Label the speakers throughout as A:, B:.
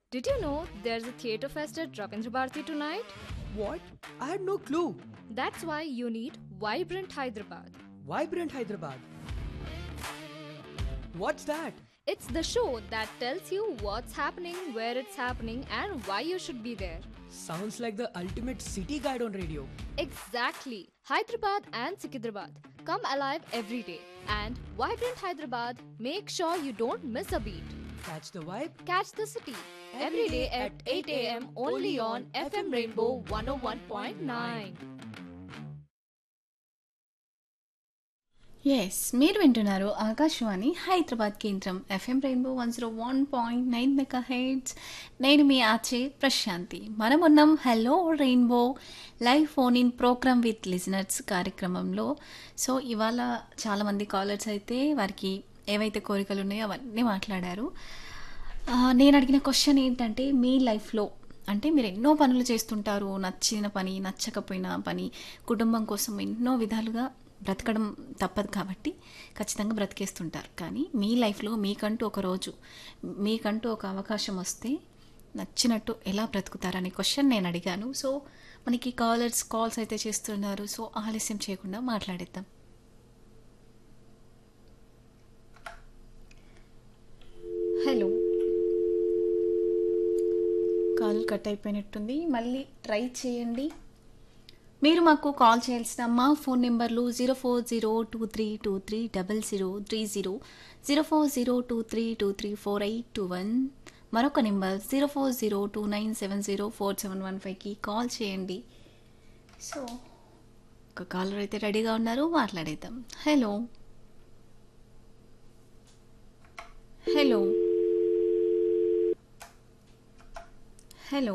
A: Did you know there's a theatre fest at Ravindra Bharati tonight?
B: What? I had no clue.
A: That's why you need Vibrant Hyderabad.
B: Vibrant Hyderabad. What's that?
A: It's the show that tells you what's happening, where it's happening, and why you should be there.
B: Sounds like the ultimate city guide on radio.
A: Exactly. Hyderabad and Sikidrabad. Come alive every day. And Vibrant Hyderabad, make sure you don't miss a beat.
B: Catch the vibe.
A: Catch the city every day at 8 a.m. only on FM Rainbow 101.9.
C: Yes మీరు వింటున్నారు ఆకాశవాణి హైదరాబాద్ కేంద్రం FM rainbow one zero one point nine megahertz నేను మీ ఆచే ప్రశాంతి మనం ఉన్నాం hello rainbow live phone in programme with listeners కార్యక్రమంలో so ఇవాళ చాలామంది కాలర్స్ అయితే వారికి ఏవైతే కోరికలు ఉన్నాయో అవన్నీ మాట్లాడారు ఆ, నేను అడిగిన క్వశ్చన్ ఏంటంటే మీ లైఫ్లో అంటే మీరు ఎన్నో పనులు చేస్తుంటారు నచ్చిన పని నచ్చకపోయిన పని కుటుంబం కోసం ఎన్నో విధాలుగా బ్రతకడం తప్పదు కాబట్టి ఖచ్చితంగా బ్రతికేస్తుంటారు కానీ మీ లైఫ్లో మీకంటూ ఒక రోజు మీకంటూ ఒక అవకాశం వస్తే నచ్చినట్టు ఎలా బ్రతుకుతారనే క్వశ్చన్ నేను అడిగాను సో మనకి కాలర్స్ కాల్స్ అయితే చేస్తున్నారు సో ఆలస్యం చేయకుండా మాట్లాడేద్దాం హలో కాల్ కట్ అయిపోయినట్టుంది మళ్ళీ ట్రై చేయండి మీరు మాకు కాల్ చేయాల్సిన మా ఫోన్ నెంబర్లు zero four zero two three two three double zero three zero zero four zero two three two three four eight two one మరొక number zero four zero two nine seven zero four seven one ఫైవ్కి call చేయండి so ఒక caller అయితే రెడీగా ఉన్నారు మాట్లాడేద్దాం hello hello hello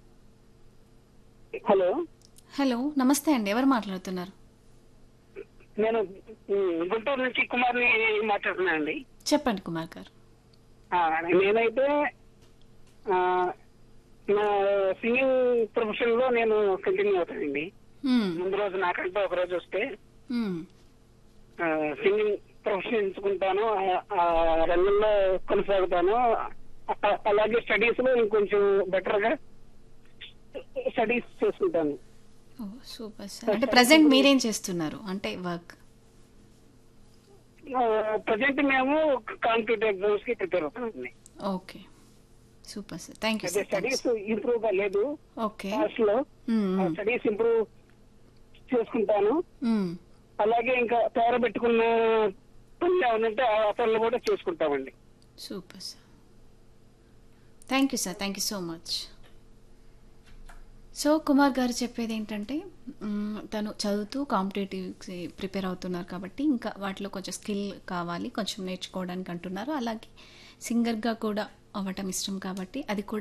D: hello
C: hello నమస్తే అండి ఎవరు మాట్లాడుతున్నారు
D: నేను ఉమ్, గుంటూరు నుంచి కుమార్ని మాట్లాడుతున్నాను అండి
C: చెప్పండి కుమార్ గారు
D: ఆ, నేనైతే ఆ, నా సింగింగ్ ప్రొఫెషన్ లో నేను కంటిన్యూ అవుతానండి
C: మ్మ్.
D: ముందు రోజు నాకంటే ఒక రోజు వస్తే
C: మ్మ్.
D: సింగింగ్ ప్రొఫెషన్ ఎంచుకుంటాను ఆ- ఆ రంగంలో కొనసాగుతాను అ- అలాగే స్టడీస్ లో ఇంకొంచెం బెటర్ గా స్టడీస్ చేసుకుంటాను
C: ఓ సూపర్ సార్ అంటే ప్రజెంట్ మీరేం చేస్తున్నారు అంటే వర్క్
D: ప్రజెంట్ మేము కాంపిటేటివ్ ఎగ్జామ్స్ కి ప్రిపేర్ అవుతామండి
C: okay super sir thank you
D: అదే
C: సార్ థ్యాంక్
D: స్టడీస్ ఇంప్రూవ్ గా లేదు
C: ఓకే
D: క్లాస్ లో
C: మ్మ్.
D: స్టడీస్ ఇంప్రూవ్ చేసుకుంటాను
C: మ్మ్.
D: అలాగే ఇంకా తయారబెట్టుకున్న పనులు ఏమన్నంటే ఆ పనులు కూడా చేసుకుంటామండి
C: super sir thank you sir thank you so much so Kumar garu చెప్పేది ఏంటంటే మ్, తను చదువుతూ కాంపిటేటివ్ ప్రిపేర్ అవుతున్నారు కాబట్టి ఇంకా వాటిలో కొంచెం స్కిల్ కావాలి కొంచెం నేర్చుకోవడానికి అంటున్నారు అలాగే సింగర్గా కూడా అవ్వటం ఇష్టం కాబట్టి అది కూడా